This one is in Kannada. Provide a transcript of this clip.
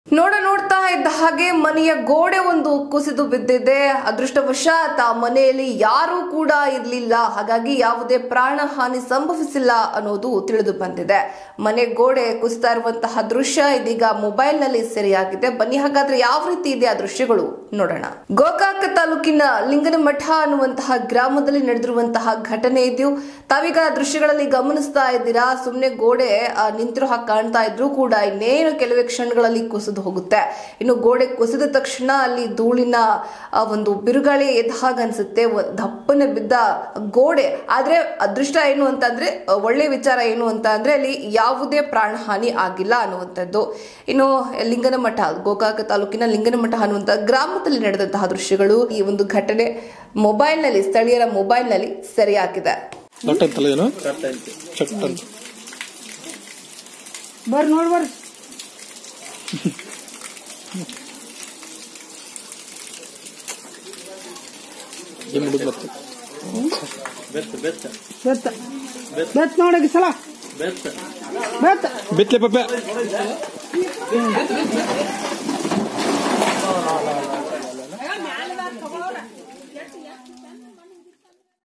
ನೋಡ ನೋಡ್ತಾ ಇದ್ದ ಹಾಗೆ ಮನೆಯ ಗೋಡೆ ಒಂದು ಕುಸಿದು ಬಿದ್ದಿದೆ ಅದೃಷ್ಟವಶಾತ್ ಆ ಮನೆಯಲ್ಲಿ ಯಾರೂ ಕೂಡ ಇರಲಿಲ್ಲ ಹಾಗಾಗಿ ಯಾವುದೇ ಪ್ರಾಣ ಹಾನಿ ಸಂಭವಿಸಿಲ್ಲ ಅನ್ನೋದು ತಿಳಿದು ಬಂದಿದೆ ಮನೆ ಗೋಡೆ ಕುಸಿತಾ ಇರುವಂತಹ ದೃಶ್ಯ ಇದೀಗ ಮೊಬೈಲ್ ನಲ್ಲಿ ಸೆರೆಯಾಗಿದೆ ಬನ್ನಿ ಹಾಗಾದ್ರೆ ಯಾವ ರೀತಿ ಇದೆ ಆ ದೃಶ್ಯಗಳು ನೋಡೋಣ ಗೋಕಾಕ ತಾಲೂಕಿನ ಲಿಂಗನಮಠ ಅನ್ನುವಂತಹ ಗ್ರಾಮದಲ್ಲಿ ನಡೆದಿರುವಂತಹ ಘಟನೆ ಇದು ತಾವೀಗ ದೃಶ್ಯಗಳಲ್ಲಿ ಗಮನಿಸ್ತಾ ಇದ್ದೀರಾ ಸುಮ್ಮನೆ ಗೋಡೆ ಆ, ನಿಂತಿರೋ ಹಾಗೆ ಕಾಣ್ತಾ ಇದ್ರು ಕೂಡ ಇನ್ನೇನು ಕೆಲವೇ ಕ್ಷಣಗಳಲ್ಲಿ ಕುಸಿದು ಹೋಗುತ್ತೆ ಇನ್ನು ಗೋಡೆ ಕುಸಿದ ತಕ್ಷಣ ಅಲ್ಲಿ ಧೂಳಿನ ಆ, ಒಂದು ಬಿರುಗಾಳಿ ಎದ್ದ ಹಾಗೆ ಅನ್ಸುತ್ತೆ ಒ- ದಪ್ಪನೆ ಬಿದ್ದ ಗೋಡೆ ಆದ್ರೆ ಅದೃಷ್ಟ ಏನು ಅಂತಂದ್ರೆ ಆ, ಒಳ್ಳೆ ವಿಚಾರ ಏನು ಅಂತ ಅಂದ್ರೆ ಅಲ್ಲಿ ಯಾವುದೇ ಪ್ರಾಣಹಾನಿ ಆಗಿಲ್ಲ ಅನ್ನುವಂಥದ್ದು ಇನ್ನು ಲಿಂಗನಮಠ ಗೋಕಾಕ ತಾಲೂಕಿನ ಲಿಂಗನಮಠ ಅನ್ನುವಂಥ ಗ್ರಾಮದಲ್ಲಿ ನಡೆದಂತಹ ದೃಶ್ಯಗಳು ಈ ಒಂದು ಘಟನೆ ಮೊಬೈಲ್ನಲ್ಲಿ ಸ್ಥಳೀಯರ ಮೊಬೈಲ್ನಲ್ಲಿ ಸೆರೆಯಾಗಿದೆ ಕಟ್ ಅಂತಲ್ಲ ಏನು ಚಟ್ ಅಂತ ಬರ್ರಿ ನೋಡ್ ಬರ್ರಿ ಏನ್ ಮುಡುದ್ ಮತ್ತೆ ಬೆತ್ತ ಬೆತ್ತ ನೋಡಗಿ ಸಲ ಬೆತ್ತ ಬಿತ್ಲೆ ಪಪ್ಪೆ